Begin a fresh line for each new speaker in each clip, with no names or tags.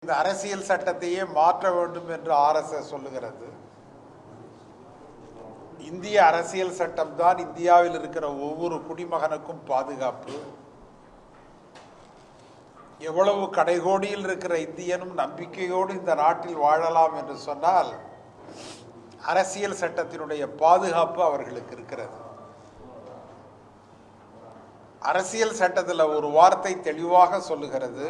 இந்த அரசியல் சட்டத்தையே மாற்ற வேண்டும் என்று ஆர்எஸ்எஸ் சொல்லுகிறது இந்திய அரசியல் சட்டம் தான் இந்தியாவில் இருக்கிற ஒவ்வொரு குடிமகனுக்கும் பாதுகாப்பு எவ்வளவு கடைகோடியில் இருக்கிற இந்தியனும் நம்பிக்கையோடு இந்த நாட்டில் வாழலாம் என்று சொன்னால் அரசியல் சட்டத்தினுடைய பாதுகாப்பு அவர்களுக்கு இருக்கிறது அரசியல் சட்டத்தில் ஒரு வார்த்தை தெளிவாக சொல்லுகிறது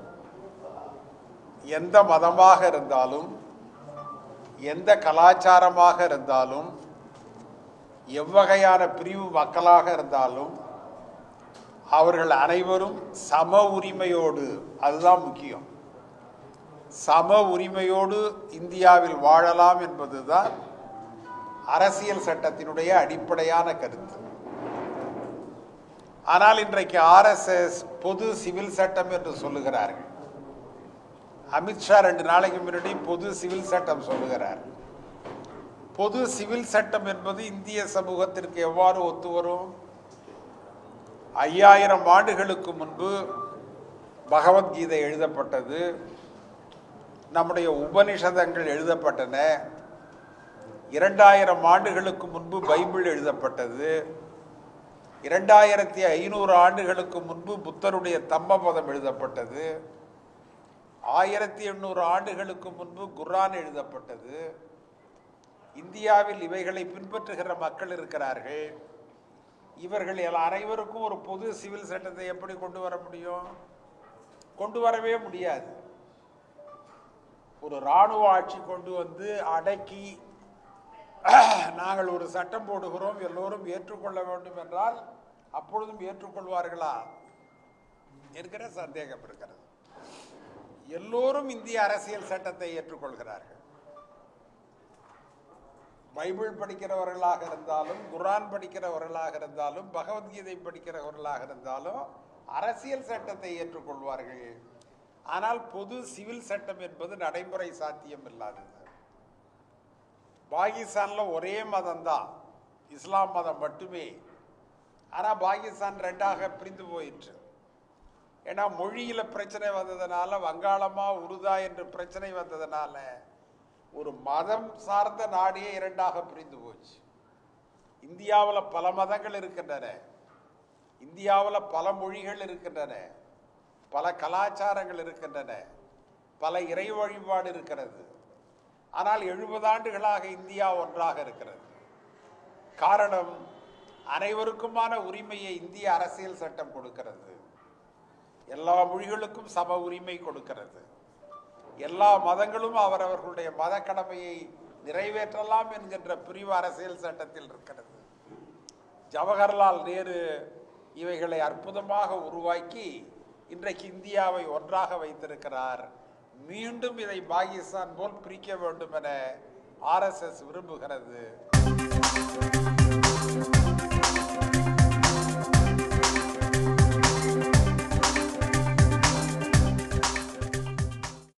எந்த மதமாக இருந்தாலும் எந்த கலாச்சாரமாக இருந்தாலும் எவ்வகையான பிரிவு மக்களாக இருந்தாலும் அவர்கள் அனைவரும் சம உரிமையோடு அதுதான் முக்கியம் சம உரிமையோடு இந்தியாவில் வாழலாம் என்பதுதான் அரசியல் சட்டத்தினுடைய அடிப்படையான கருத்து ஆனால் இன்றைக்கு ஆர்எஸ்எஸ் பொது சிவில் சட்டம் என்று சொல்லுகிறார்கள் அமித்ஷா ரெண்டு நாளைக்கு முன்னாடி பொது சிவில் சட்டம் சொல்லுகிறார் பொது சிவில் சட்டம் என்பது இந்திய சமூகத்திற்கு எவ்வாறு ஒத்து வரும் ஐயாயிரம் ஆண்டுகளுக்கு முன்பு பகவத்கீதை எழுதப்பட்டது நம்முடைய உபனிஷதங்கள் எழுதப்பட்டன இரண்டாயிரம் ஆண்டுகளுக்கு முன்பு பைபிள் எழுதப்பட்டது இரண்டாயிரத்தி ஐநூறு ஆண்டுகளுக்கு முன்பு புத்தருடைய தம்மபதம் எழுதப்பட்டது ஆயிரத்தி எண்ணூறு ஆண்டுகளுக்கு முன்பு குர்ஆன் எழுதப்பட்டது இந்தியாவில் இவைகளை பின்பற்றுகிற மக்கள் இருக்கிறார்கள் இவர்கள் எல்லா- அனைவருக்கும் ஒரு பொது சிவில் சட்டத்தை எப்படி கொண்டு வர முடியும் கொண்டு வரவே முடியாது ஒரு இராணுவ ஆட்சி கொண்டு வந்து அடக்கி நாங்கள் ஒரு சட்டம் போடுகிறோம் எல்லோரும் ஏற்றுக்கொள்ள வேண்டும் என்றால் அப்பொழுதும் ஏற்றுக்கொள்வார்களா என்கிற சந்தேகம் இருக்கிறது எல்லோரும் இந்திய அரசியல் சட்டத்தை ஏற்றுக்கொள்கிறார்கள் பைபிள் படிக்கிறவர்களாக இருந்தாலும் குர்ஆன் படிக்கிறவர்களாக இருந்தாலும் பகவத்கீதை படிக்கிறவர்களாக இருந்தாலும் அரசியல் சட்டத்தை ஏற்றுக்கொள்வார்கள் ஆனால் பொது சிவில் சட்டம் என்பது நடைமுறை சாத்தியம் இல்லாதது பாகிஸ்தான்ல ஒரே மதம் தான் இஸ்லாம் மதம் மட்டுமே ஆனால் பாகிஸ்தான் ரெண்டாக பிரிந்து போயிற்று ஏன்னா மொழியில பிரச்சனை வந்ததுனால வங்காளமா உருதா என்று பிரச்சனை வந்ததுனால ஒரு மதம் சார்ந்த நாடே இரண்டாக பிரிந்து போச்சு இந்தியாவில் பல மதங்கள் இருக்கின்றன இந்தியாவில் பல மொழிகள் இருக்கின்றன பல கலாச்சாரங்கள் இருக்கின்றன பல இறை வழிபாடு இருக்கிறது ஆனால் எழுபது ஆண்டுகளாக இந்தியா ஒன்றாக இருக்கிறது காரணம் அனைவருக்குமான உரிமையை இந்திய அரசியல் சட்டம் கொடுக்கிறது எல்லா மொழிகளுக்கும் சம உரிமை கொடுக்கிறது எல்லா மதங்களும் அவரவர்களுடைய மத கடமையை நிறைவேற்றலாம் என்கின்ற பிரிவு அரசியல் சட்டத்தில் இருக்கிறது ஜவஹர்லால் நேரு இவைகளை அற்புதமாக உருவாக்கி இன்றைக்கு இந்தியாவை ஒன்றாக வைத்திருக்கிறார் மீண்டும் இதை பாகிஸ்தான் போல் பிரிக்க வேண்டும் என ஆர்எஸ்எஸ் விரும்புகிறது